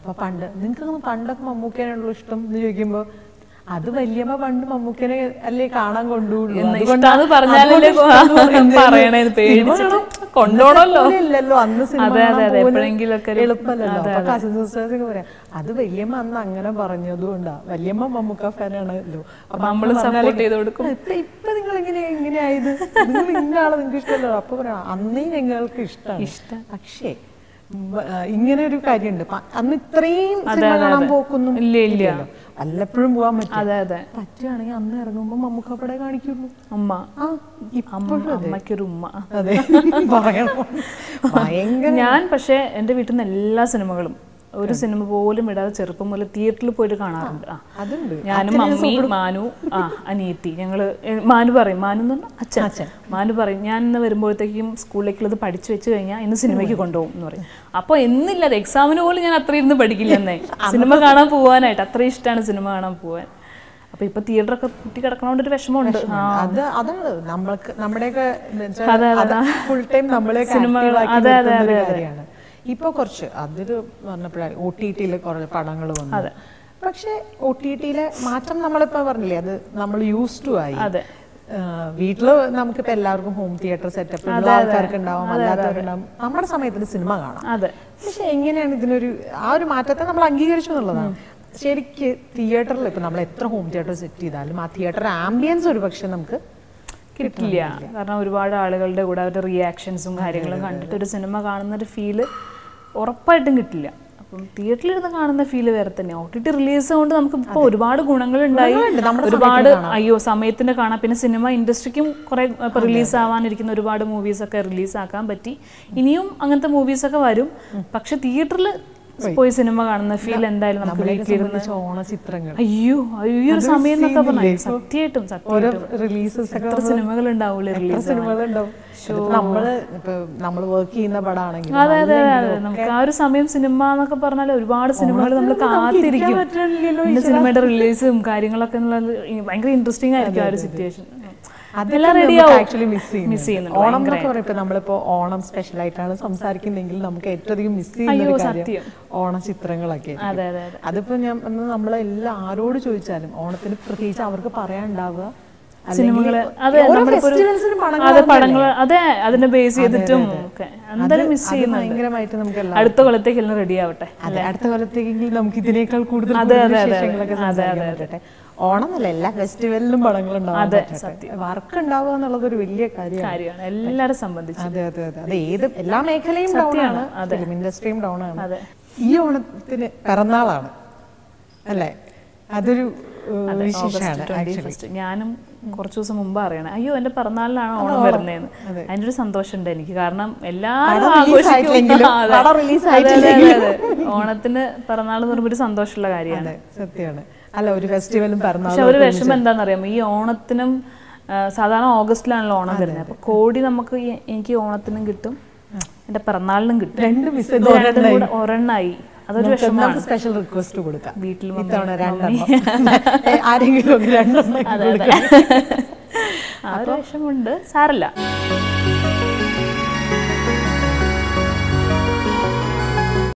അപ്പൊ പണ്ട് നിങ്ങൾക്ക് പണ്ടൊക്കെ മമ്മൂക്കേനാണല്ലോ ഇഷ്ടം എന്ന് ചോദിക്കുമ്പോ അത് വല്യമ്മ പണ്ട് മമ്മൂക്കനെ അല്ലേ കാണാൻ കൊണ്ടുപോകുള്ളൂ എന്ന് അതുകൊണ്ടാ- ഇഷ്ടാന്ന് പറഞ്ഞാലല്ലേ അതുകൊണ്ട് ഇഷ്ടാന്ന് പറയുന്നത്. പറയണത് പേടിച്ചിട്ട് സിനിമ കാണാൻ കൊണ്ടുപോണല്ലോ. ഇല്ലല്ലോ അന്ന് സിനിമ അതെ, അതെ, കാണാൻ അതെ. പോകുന്നത് എപ്പോഴെങ്കിലുമൊക്കെ ഒരു- എളുപ്പമല്ലല്ലോ അതെ, അപ്പൊ കസിൻ സിസ്റ്റേഴ്സ് പറയാം അത് വല്യമ്മ അന്ന് അങ്ങനെ പറഞ്ഞതുകൊണ്ടാ വല്യമ്മ മമ്മൂക്ക ഫാനാണല്ലോ അപ്പൊ നമ്മള് അന്ന് support പറഞ്ഞാല് ചെയ്ത് കൊടുക്കും. ഇപ്പൊ ഇപ്പൊ നിങ്ങൾ എങ്ങനെ എങ്ങനെയായത് നിങ്ങൾ ഇന്ന ആളെ നിങ്ങൾക്ക് ഇഷ്ടമല്ലോ അപ്പൊ പറയാം അന്നേ ഞങ്ങൾക്ക് ഇഷ്ടമാണ് പക്ഷേ ഉം, ആ, ഇങ്ങനെ ഒരു കാര്യമുണ്ട് പ- അന്ന് ഇത്രയും സിനിമ കാണാൻ പോക്കൊന്നും ഇല്ല, ഇല്ല. ഇല്ലല്ലോ. വല്ലപ്പോഴും പോകാൻ പറ്റും അതെ അതെ പറ്റുകയാണെങ്കിൽ അന്ന് ഇറങ്ങുമ്പോ മമ്മൂക്ക പടേ കാണിക്കുള്ളൂ അമ്മ ആ അമ്മ ഇപ്പോഴും അതെ അമ്മയ്ക്കൊരു ഉമ്മ അതെ പറയണം ഭയങ്കര ഞാൻ പക്ഷേ എൻ്റെ വീട്ടിൽ നിന്ന് എല്ലാ സിനിമകളും ഒരു സിനിമ പോലും ഇടാതെ ചെറുപ്പം മുതൽ തിയേറ്ററിൽ പോയിട്ട് കാണാറുണ്ട് ആ അതുണ്ട് ഞാനും മമ്മി മാനു ആ അനിയത്തി ഞങ്ങള് എ, മാനു പറയും മാനു എന്ന് പറഞ്ഞാൽ അച്ഛൻ മാനു പറയും ഞാൻ ഇന്ന് വരുമ്പോഴത്തേക്കും സ്കൂളിലേക്കുള്ളത് പഠിച്ചു വെച്ച് കഴിഞ്ഞാൽ ഇന്ന് സിനിമയ്ക്ക് കൊണ്ടുപോകും എന്ന് പറയും അപ്പോൾ എന്നില്ലാതെ എക്സാമിന് പോലും ഞാൻ അത്ര ഇരുന്ന് പഠിക്കില്ല എന്നേ സിനിമ കാണാൻ പോകാനായിട്ട് അത്ര ഇഷ്ടമാണ് സിനിമ കാണാൻ പോകാൻ അപ്പൊ ഇപ്പൊ തിയേറ്ററൊക്കെ കുട്ടി കിടക്കണോണ്ട് ഒരു വിഷമമുണ്ട് ആ അത് അതാണ് നമ്മൾക്ക് നമ്മുടെയൊക്കെ ഫുൾ ടൈം നമ്മളെ കാര്യമാണ് ഇപ്പൊ കുറച്ച് അതില് പറഞ്ഞപ്പോഴാണ് ഒ ടി ടിയില് കുറെ പടങ്ങൾ വന്നു പക്ഷെ ഒ ടി ടിയിലെ മാറ്റം നമ്മളിപ്പോ പറഞ്ഞില്ലേ അത് നമ്മൾ യൂസ് ടു ആയി അതെ. ആഹ് വീട്ടില് നമുക്കിപ്പോ എല്ലാവർക്കും ഹോം തിയേറ്റർ സെറ്റപ്പ് ഉള്ള ആൾക്കാർക്ക് ഉണ്ടാവും അല്ലാത്തവർക്ക് ഉണ്ടാവും നമ്മുടെ സമയത്തിന് സിനിമ കാണാം അതെ പക്ഷെ എങ്ങനെയാണ് ഇതിനൊരു ആ ഒരു മാറ്റത്തെ നമ്മൾ അംഗീകരിച്ചു എന്നുള്ളതാണ് ശരിക്ക് തിയേറ്ററിൽ ഇപ്പൊ നമ്മൾ എത്ര ഹോം തിയേറ്റർ സെറ്റ് ചെയ്താലും ആ തിയേറ്റർ ആംബിയൻസ് ഒരു പക്ഷെ നമുക്ക് കിട്ടില്ല കാരണം ഒരുപാട് ആളുകളുടെ കൂടെ അവരുടെ റിയാക്ഷൻസും കാര്യങ്ങളും കണ്ടിട്ട് ഒരു സിനിമ കാണുന്ന ഒരു ഫീല് ഉറപ്പായിട്ടും കിട്ടില്ല അപ്പം തിയേറ്ററിലിരുന്ന് കാണുന്ന ഫീല് വേറെ തന്നെ ഒ ടി ടി റിലീസ് കൊണ്ട് നമുക്ക് ഇപ്പോൾ ഒരുപാട് ഗുണങ്ങളുണ്ടായി ഗുണങ്ങളുണ്ട്. നമ്മുടെ ഒരുപാട് അയ്യോ സമയത്തിന് കാണാം പിന്നെ സിനിമ ഇൻഡസ്ട്രിക്കും കുറെ ഇപ്പൊ റിലീസ് ആവാനിരിക്കുന്ന ഒരുപാട് മൂവീസ് ഒക്കെ റിലീസ് ആക്കാൻ പറ്റി ഇനിയും അങ്ങനത്തെ മൂവീസ് ഒക്കെ വരും പക്ഷെ തിയേറ്ററിൽ പോയി സിനിമ കാണുന്ന ഫീൽ എന്തായാലും നമുക്ക് നമ്മളെയൊക്കെ വീട്ടിലിരുന്ന് സംബന്ധിച്ച് ഓണചിത്രങ്ങൾ അയ്യോ ഈ ഒരു സമയം എന്നൊക്കെ പറഞ്ഞു സത്യമായിട്ടും ഓരോ സത്യമായിട്ടും റിലീസസ് ഒക്കെ എത്ര സിനിമകൾ ഉണ്ടാവൂലേ റിലീസ് സിനിമകളുണ്ടാവും ഇതിപ്പോ നമ്മള് ഇപ്പൊ നമ്മൾ വർക്ക് ചെയ്യുന്ന പടമാണെങ്കിൽ അതെ അതെ അതെ നമുക്ക് ആ ഒരു സമയം സിനിമ എന്നൊക്കെ പറഞ്ഞാൽ ഒരുപാട് സിനിമകൾ നമ്മൾ കാത്തിരിക്കും പറ്റില്ലല്ലോ ഇന്ന സിനിമയുടെ റിലീസും കാര്യങ്ങളൊക്കെ എന്നുള്ളത് ഈ ഭയങ്കര ഇൻട്രസ്റ്റിംഗ് ആയിരിക്കും ആ ഒരു സിറ്റുവേഷൻ അതെല്ലാം ready നമുക്ക് ആവും. ആക്ച്വലി മിസ് Miss ചെയ്യുന്നുണ്ട്, ഓണം എന്നൊക്കെ പറയുമ്പോൾ നമ്മളിപ്പോ ഓണം സ്പെഷ്യൽ ആയിട്ടാണ് സംസാരിക്കുന്നെങ്കിൽ നമുക്ക് ഏറ്റവും അധികം മിസ് ചെയ്യുന്ന അയ്യോ, ഒരു കാര്യം സത്യം. ഓണ ചിത്രങ്ങളൊക്കെ അതെ അതെ അതെ അതിപ്പോ ഞാൻ ഒന്ന് നമ്മളെല്ലാം ആരോട് ചോദിച്ചാലും ഓണത്തിന് പ്രത്യേകിച്ച് അവർക്ക് പറയാനുണ്ടാവുക സിനിമകള് അതെ ഓരോ നമ്മളിപ്പോ ഒരു- ഫെസ്റ്റിവൽസിനും പടങ്ങൾ അതെ പടങ്ങൾ അതെ അതിനെ ബേസ് ചെയ്തിട്ടും ഒക്കെ എന്തായാലും മിസ് ചെയ്യുന്നുണ്ട് ഭയങ്കരമായിട്ട് നമുക്ക് എല്ലാം അടുത്ത കൊല്ലത്തേക്ക് എല്ലാം റെഡി ആവട്ടെ അതെ അടുത്ത കൊല്ലത്തേക്കെങ്കിലും നമുക്ക് ഇതിനേക്കാൾ കൂടുതൽ അതെ, കൂടുതൽ അതെ, അതെ, വിശേഷങ്ങളൊക്കെ സംസാരിക്കാൻ പറ്റട്ടെ ഓണം എന്നല്ല എല്ലാ ഫെസ്റ്റിവലിലും പടങ്ങൾ ഉണ്ടാവും വർക്ക് ഉണ്ടാവുക എന്നുള്ളത് ഒരു വലിയ കാര്യമാണ് കാര്യമാണ് എല്ലാവരും സംബന്ധിച്ച് അതെ അതെ അതെ അത് ഏത് എല്ലാ മേഖലയും ഡൗൺ ആണ് ഫിലിം ഇൻഡസ്ട്രിയും ഡൗൺ ആണ് അതെ. ഈ ഓണത്തിന് പിറന്നാളാണ് അല്ലേ അതൊരു ഏഹ്, വിശേഷമാണ് ആക്ച്വലി ഫസ്റ്റ് ഞാനും കുറച്ച് ദിവസം മുമ്പ് അറിയണേ അയ്യോ എന്റെ പിറന്നാളിലാണ് ഓണം വരുന്നതെന്ന് അതിന്റെ ഒരു സന്തോഷമുണ്ട് എനിക്ക് കാരണം എല്ലാവരും പടം release ആയിട്ടില്ലെങ്കിലും, ആ, അതെ. പടം release അതെ, അതെ, അതെ, അതെ. ഓണത്തിന് പിറന്നാൾ എന്ന് പറയുമ്പോൾ ഒരു സന്തോഷമുള്ള കാര്യമാണ് അതെ സത്യമാണ് അല്ല ഒരു ഫെസ്റ്റിവലും പക്ഷെ പിറന്നാളും ഒരു വിഷമം എന്താണെന്നറിയാമോ ഈ ഓണത്തിനും ആ, സാധാരണ ഓഗസ്റ്റിലാണല്ലോ ഓണം വരുന്നത് അപ്പൊ കോടി നമുക്ക് ഈ- എനിക്ക് ഓണത്തിനും കിട്ടും എന്റെ പിറന്നാളിനും കിട്ടും രണ്ട് മിസ് ഇത് രണ്ടും കൂടെ ഒരെണ്ണായി അതൊരു വിഷമമാണ് സ്പെഷ്യൽ റിക്വസ്റ്റ് കൊടുക്കാം വീട്ടിൽ ഇത്തവണ രണ്ടെണ്ണം ഏ, ആരെങ്കിലും ഒന്ന് രണ്ടെണ്ണം അതെ അതെ ആ ഒരു വിഷമമുണ്ട് സാരല്ല